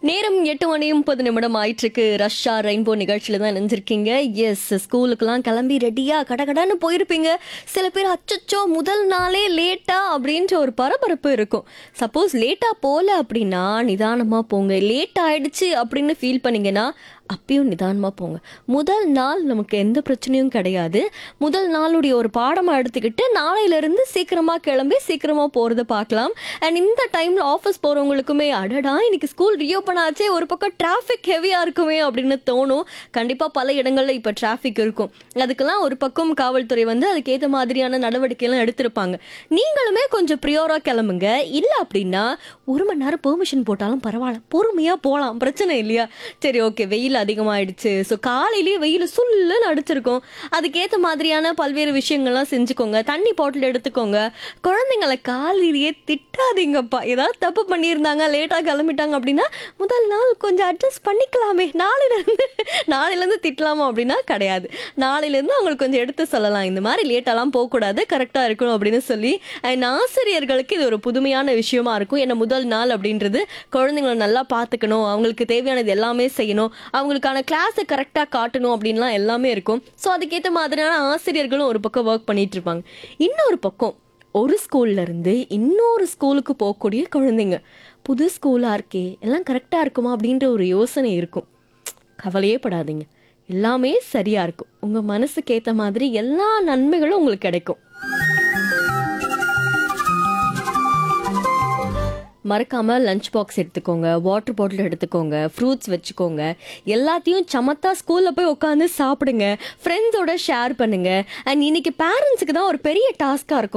நேரம் எட்டு மணி முப்பது நிமிடம் ஆயிட்டிருக்கு ரஷ்ஷா ரெயின்போ நிகழ்ச்சியில தான் நினைஞ்சிருக்கீங்க எஸ் ஸ்கூலுக்குலாம் கிளம்பி ரெடியா கடகடன்னு போயிருப்பீங்க சில பேர் அச்சச்சோ முதல் நாளே லேட்டா அப்படின்ற ஒரு பரபரப்பு இருக்கும் சப்போஸ் லேட்டா போல அப்படின்னா நிதானமா போங்க லேட் ஆயிடுச்சு அப்படின்னு ஃபீல் பண்ணீங்கன்னா அப்பயும் நிதானமாக போங்க முதல் நாள் நமக்கு எந்த பிரச்சனையும் கிடையாது முதல் நாளுடைய ஒரு பாடமாக எடுத்துக்கிட்டு நாளையிலேருந்து சீக்கிரமாக கிளம்பி சீக்கிரமாக போகிறத பார்க்கலாம் அண்ட் இந்த டைமில் ஆஃபீஸ் போகிறவங்களுக்குமே அடடா இன்னைக்கு ஸ்கூல் ரீஓப்பன் ஆச்சே ஒரு பக்கம் டிராஃபிக் ஹெவியாக இருக்குமே அப்படின்னு தோணும் கண்டிப்பாக பல இடங்களில் இப்போ டிராஃபிக் இருக்கும் அதுக்கெல்லாம் ஒரு பக்கம் காவல்துறை வந்து அதுக்கேற்ற மாதிரியான நடவடிக்கைலாம் எடுத்திருப்பாங்க நீங்களுமே கொஞ்சம் ப்ரியோராக கிளம்புங்க இல்லை அப்படின்னா ஒரு மணி நேரம் பெர்மிஷன் போட்டாலும் பரவாயில்ல பொறுமையாக போகலாம் பிரச்சனை இல்லையா சரி ஓகே வெயில் அதிகமாயிடுச்சு ஸோ காலையிலேயே வெயில் சுல்லுன்னு அடிச்சிருக்கும் அதுக்கேற்ற மாதிரியான பல்வேறு விஷயங்கள்லாம் செஞ்சுக்கோங்க தண்ணி பாட்டில் எடுத்துக்கோங்க குழந்தைங்கள காலையிலேயே திட்டாதீங்கப்பா ஏதாவது தப்பு பண்ணியிருந்தாங்க லேட்டாக கிளம்பிட்டாங்க அப்படின்னா முதல் நாள் கொஞ்சம் அட்ஜஸ்ட் பண்ணிக்கலாமே நாளையிலேருந்து நாளையிலேருந்து திட்டலாமா அப்படின்னா கிடையாது நாளையிலேருந்து அவங்களுக்கு கொஞ்சம் எடுத்து சொல்லலாம் இந்த மாதிரி லேட்டெல்லாம் போகக்கூடாது கரெக்டாக இருக்கணும் அப்படின்னு சொல்லி அண்ட் ஆசிரியர்களுக்கு இது ஒரு புதுமையான விஷயமா இருக்கும் ஏன்னா முதல் நாள் அப்படின்றது குழந்தைங்களை நல்லா பார்த்துக்கணும் அவங்களுக்கு தேவையானது எல்லாமே செய்யணும் அவங்களுக்கான கிளாஸை கரெக்டாக காட்டணும் அப்படின்லாம் எல்லாமே இருக்கும் ஸோ அதுக்கேற்ற மாதிரியான ஆசிரியர்களும் ஒரு பக்கம் ஒர்க் பண்ணிட்டு இருப்பாங்க இன்னொரு பக்கம் ஒரு ஸ்கூல்ல இருந்து இன்னொரு ஸ்கூலுக்கு போகக்கூடிய குழந்தைங்க புது ஸ்கூலாக இருக்கே எல்லாம் கரெக்டாக இருக்குமா அப்படின்ற ஒரு யோசனை இருக்கும் கவலையே படாதீங்க எல்லாமே சரியா இருக்கும் உங்க மனசுக்கு ஏற்ற மாதிரி எல்லா நன்மைகளும் உங்களுக்கு கிடைக்கும் மறக்காம லஞ்ச் பாக்ஸ் எடுத்துக்கோங்க வாட்டர் பாட்டில் எடுத்துக்கோங்க ஃப்ரூட்ஸ் வச்சுக்கோங்க எல்லாத்தையும் சமத்தா ஸ்கூல்ல போய் உட்காந்து சாப்பிடுங்க ஃப்ரெண்ட்ஸோட ஷேர் பண்ணுங்க அண்ட் இன்னைக்கு பேரண்ட்ஸுக்கு தான் ஒரு பெரிய டாஸ்கா இருக்கும்